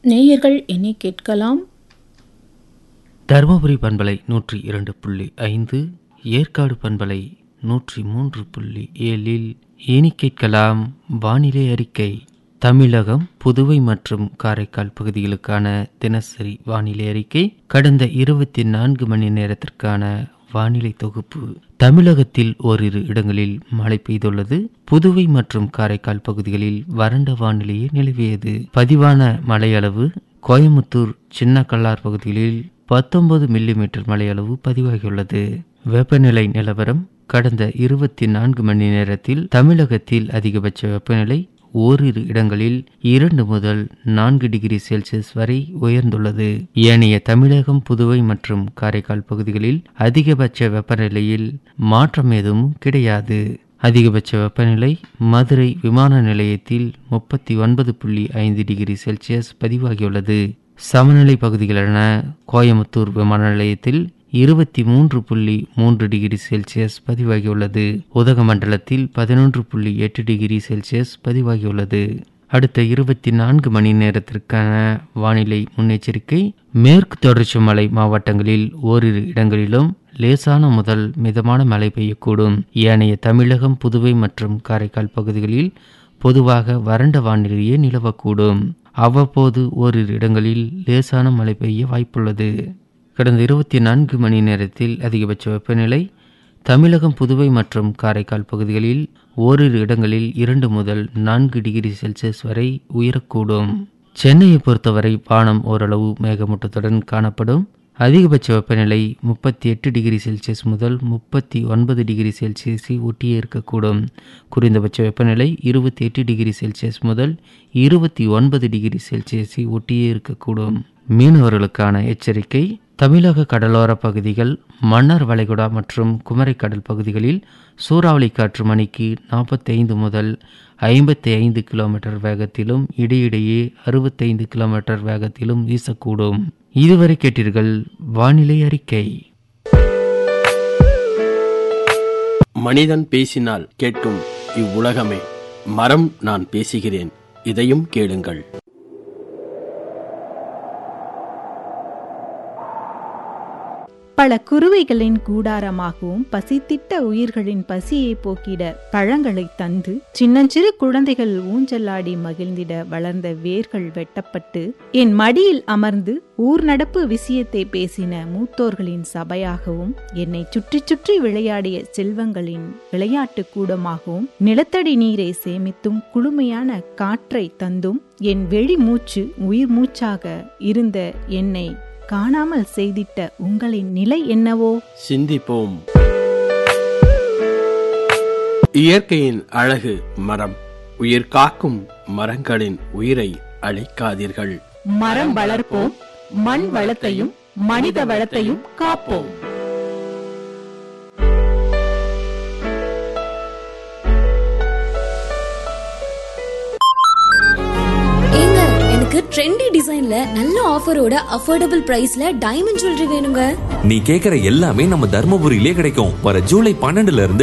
நேயர்கள் இனி கேட்கலாம் தருமபுரி பண்பலை நூற்றி இரண்டு புள்ளி ஐந்து ஏற்காடு பண்பலை நூற்றி மூன்று புள்ளி ஏழில் இனி கேட்கலாம் வானிலை அறிக்கை தமிழகம் புதுவை மற்றும் காரைக்கால் பகுதிகளுக்கான தினசரி வானிலை அறிக்கை கடந்த இருபத்தி நான்கு மணி நேரத்திற்கான வானிலை தொகுப்பு தமிழகத்தில் ஓரிரு இடங்களில் மழை பெய்துள்ளது புதுவை மற்றும் காரைக்கால் பகுதிகளில் வறண்ட வானிலையே நிலவியது பதிவான மழையளவு கோயமுத்தூர் சின்ன கல்லார் பகுதிகளில் பத்தொன்பது மில்லிமீட்டர் மழையளவு பதிவாகியுள்ளது வெப்பநிலை நிலவரம் கடந்த இருபத்தி நான்கு மணி நேரத்தில் தமிழகத்தில் அதிகபட்ச வெப்பநிலை ஓரிரு இடங்களில் இரண்டு முதல் நான்கு டிகிரி செல்சியஸ் வரை உயர்ந்துள்ளது ஏனைய தமிழகம் புதுவை மற்றும் காரைக்கால் பகுதிகளில் அதிகபட்ச வெப்பநிலையில் மாற்றம் எதுவும் கிடையாது அதிகபட்ச வெப்பநிலை மதுரை விமான நிலையத்தில் முப்பத்தி ஒன்பது புள்ளி ஐந்து டிகிரி செல்சியஸ் பதிவாகியுள்ளது சமநிலை பகுதிகளான கோயமுத்தூர் விமான நிலையத்தில் இருபத்தி மூன்று புள்ளி மூன்று டிகிரி செல்சியஸ் பதிவாகியுள்ளது உதகமண்டலத்தில் பதினொன்று புள்ளி எட்டு டிகிரி செல்சியஸ் பதிவாகியுள்ளது அடுத்த இருபத்தி நான்கு மணி நேரத்திற்கான வானிலை முன்னெச்சரிக்கை மேற்கு தொடர்ச்சி மலை மாவட்டங்களில் ஓரிரு இடங்களிலும் லேசான முதல் மிதமான மழை பெய்யக்கூடும் ஏனைய தமிழகம் புதுவை மற்றும் காரைக்கால் பகுதிகளில் பொதுவாக வறண்ட வானிலையே நிலவக்கூடும் அவ்வப்போது ஓரிரு இடங்களில் லேசான மழை பெய்ய வாய்ப்புள்ளது கடந்த இருபத்தி நான்கு மணி நேரத்தில் அதிகபட்ச வெப்பநிலை தமிழகம் புதுவை மற்றும் காரைக்கால் பகுதிகளில் ஓரிரு இடங்களில் இரண்டு முதல் நான்கு டிகிரி செல்சியஸ் வரை உயரக்கூடும் சென்னையை பொறுத்தவரை வானம் ஓரளவு மேகமூட்டத்துடன் காணப்படும் அதிகபட்ச வெப்பநிலை முப்பத்தி எட்டு டிகிரி செல்சியஸ் முதல் முப்பத்தி ஒன்பது டிகிரி செல்சியஸை ஒட்டியே இருக்கக்கூடும் குறைந்தபட்ச வெப்பநிலை இருபத்தி எட்டு டிகிரி செல்சியஸ் முதல் இருபத்தி ஒன்பது டிகிரி செல்சியஸை ஒட்டியே இருக்கக்கூடும் மீனவர்களுக்கான எச்சரிக்கை தமிழக கடலோர பகுதிகள் மன்னார் வளைகுடா மற்றும் குமரிக்கடல் பகுதிகளில் சூறாவளி காற்று மணிக்கு நாற்பத்தைந்து முதல் ஐம்பத்தி ஐந்து கிலோமீட்டர் வேகத்திலும் இடையிடையே அறுபத்தைந்து கிலோமீட்டர் வேகத்திலும் வீசக்கூடும் இதுவரை கேட்டீர்கள் வானிலை அறிக்கை மனிதன் பேசினால் கேட்கும் இவ்வுலகமே மரம் நான் பேசுகிறேன் இதையும் கேளுங்கள் பல குருவிகளின் கூடாரமாகவும் பசித்திட்ட உயிர்களின் பசியை போக்கிட பழங்களை தந்து சின்னஞ்சிறு குழந்தைகள் ஊஞ்சலாடி மகிழ்ந்திட வளர்ந்த வேர்கள் வெட்டப்பட்டு என் மடியில் அமர்ந்து ஊர் நடப்பு விஷயத்தை பேசின மூத்தோர்களின் சபையாகவும் என்னை சுற்றி சுற்றி விளையாடிய செல்வங்களின் விளையாட்டு கூடமாகவும் நிலத்தடி நீரை சேமித்தும் குளுமையான காற்றை தந்தும் என் வெளி மூச்சு உயிர் மூச்சாக இருந்த என்னை காணாமல் செய்திட்ட உங்களின் நிலை என்னவோ சிந்திப்போம் இயற்கையின் அழகு மரம் உயிர் காக்கும் மரங்களின் உயிரை அழிக்காதீர்கள் மரம் வளர்ப்போம் மண் வளத்தையும் மனித வளத்தையும் காப்போம் ஏங்க எனக்கு ட்ரெண்டி டிசைன்ல நல்ல ஆஃபரோட அஃபோர்டபுள் பிரைஸ்ல டைமண்ட் ஜுவல்லரி வேணுங்க நீ கேக்குற எல்லாமே நம்ம தர்மபுரியிலே கிடைக்கும் வர ஜூலை பன்னெண்டுல இருந்து